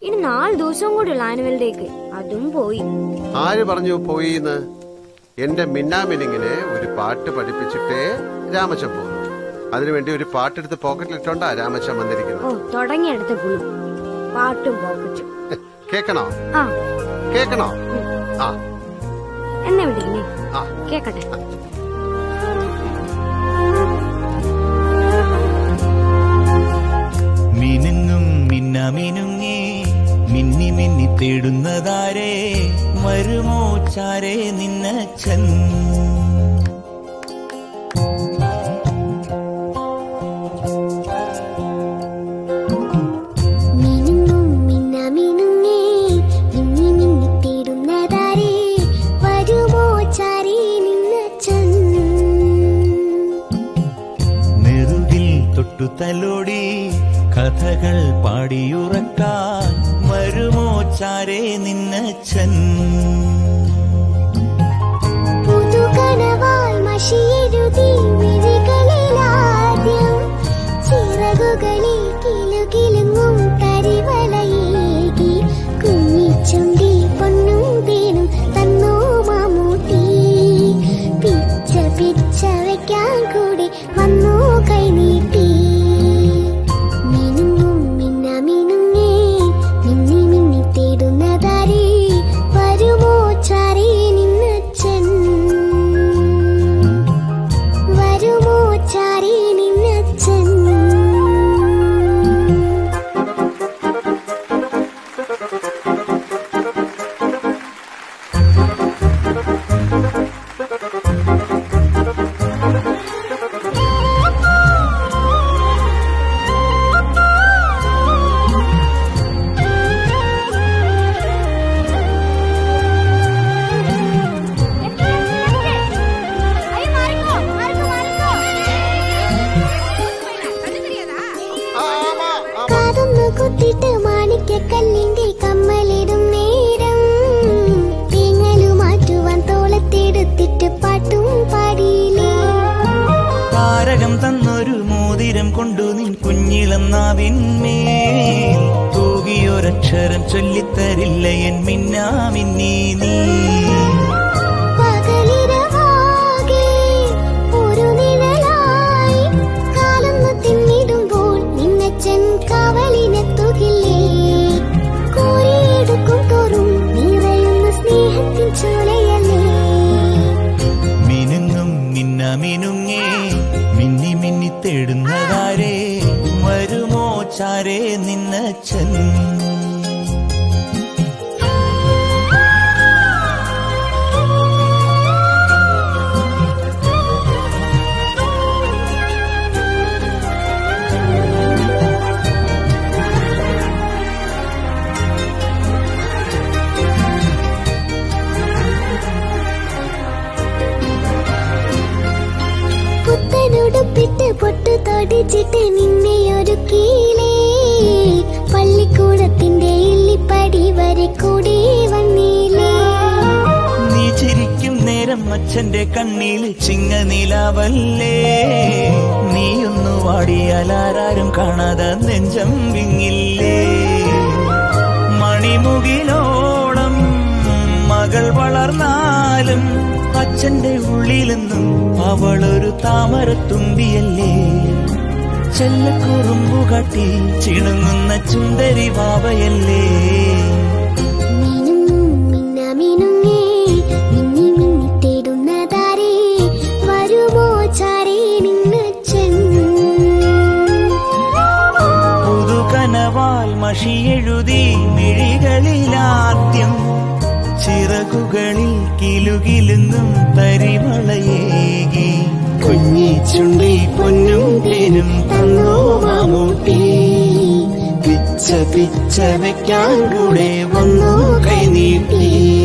ഇനി നാല് ദിവസവും കൂടിയുള്ള ആനുവൽ ഡേക്ക് അതും പോയി ആര് പറഞ്ഞു പോയിന്ന് എന്റെ മിന്നാമിനിങ്ങിനെ ഒരു പാട്ട് പഠിപ്പിച്ചിട്ടേ രാമച്ചൻ പോകുന്നു അതിനുവേണ്ടി ഒരു പാട്ടെടുത്ത് പോക്കറ്റിലിട്ടോണ്ടാ രാമച്ചൻ ഓ വന്നിരിക്കുന്നത് തുടങ്ങിയെടുത്ത പുളി പാട്ടും പോക്കറ്റും കേക്കണോ ആ കേക്കണോ ആ എന്നെ വിടില്ലേ ആ കേക്കട്ടെ മിനുങ്ങും മിന്ന മിനുങ്ങി മിന്നി മിന്നി തേടുന്നതാരേ മരുമോ ചാരേ നിന്നച്ഛൻ മിനുങ്ങും മിന്ന മിനുങ്ങേ മിന്നി മിന്നി തേടുന്നതാരേ വരുമോ ചാരി നിന്നച്ചൻ നെറുകിൽ തൊട്ടു തലോടി കഥകൾ പാടിയുറക്കാൻ വരുമോ ചാരേ നിന്നച്ഛൻ പുതുകനവാൽ മഷിയെഴുതി വിഴികളിലാദ്യം ചിറകുകളിൽ കിലുകിലുങ്ങും കരിവളയേകി കുഞ്ഞിച്ചുണ്ടി പൊന്നും തേനും തന്നോ മാമൂട്ടി പിച്ച പിച്ച വയ്ക്കാൻ കൂടി വന്നോ കൈനീട്ടി മിനുങ്ങും മിന്ന മിനുങ്ങേ മിന്നി മിന്നി തേടുന്നതാരേ വരുമോ ചാരേ നിന്നച്ചൻ വരുമോ ചാരേ നിന്നച്ചൻ കാതൊന്നു കുത്തിട്ട് മാണിക്യക്കല്ലിന്റെ കമ്മലിടും നേരം തേങ്ങലു മാറ്റുവാൻ തോളത്തെടുത്തിട്ട് പാട്ടും പാടിയില്ലേ താരകം തന്നൊരു മോതിരം കൊണ്ടു നിൻ കുഞ്ഞിളം നാവിന്മേൽ തൂകിയൊരക്ഷരം ചൊല്ലിത്തരില്ല എൻ മിന്നാമിന്നീ നീ പകലിരവാകെ ഒരു നിഴലായി കാലൊന്നു തിന്നിടുമ്പോൾ നിന്നച്ചൻ കാവലിനെത്തുകില്ലേ കോരിയെടുക്കും തോറും നിറയുന്ന സ്നേഹത്തിൻ ചോലയല്ലേ മിനുങ്ങും മിന്ന മിനുങ്ങേ മിന്നി മിന്നി തേടുന്നതാരേ വരുമോ ചാരേ നിന്നച്ഛൻ പുത്തനുടുപ്പിട്ട് പൊട്ടു തൊടിച്ചിട്ട് നിന്നെ ഒരുക്കിയില്ലേ പള്ളിക്കൂടത്തിന്റെ ഇല്ലിപ്പടി വരെ കൂടി വന്നില്ലേ നീ ചിരിക്കും നേരം അച്ഛന്റെ കണ്ണിൽ ചിങ്ങനിലാവല്ലേ നീയൊന്നു വാടിയാൽ ആരാരും കാണാതെ നെഞ്ചം വിങ്ങില്ലേ മണിമുകിലോളം മകൾ വളർന്നാലും അച്ഛന്റെ ഉള്ളിലെന്നും അവളൊരു താമരത്തുമ്പിയല്ലേ ചെല്ലക്കുറുമ്പു കാട്ടി ചിണുങ്ങുന്ന ചുണ്ടരി വാവയല്ലേ മിനുങ്ങും മിന്ന മിനുങ്ങേ മിന്നി മിന്നി തേടുന്നതാരേ വരുമോ ചാരേ നിന്നച്ചൻ പുതുകനവാൽ മഷിയെഴുതി മിഴികളിലാദ്യം ചിറകുകളിൽ കിലുകിലുങ്ങും തരിമളയേകി കുഞ്ഞി ചുണ്ടി പൊന്നും തേനും തന്നോ മാമൂട്ടി പിച്ച പിച്ച വെക്കാൻ കൂടെ വന്നു കൈനീട്ടി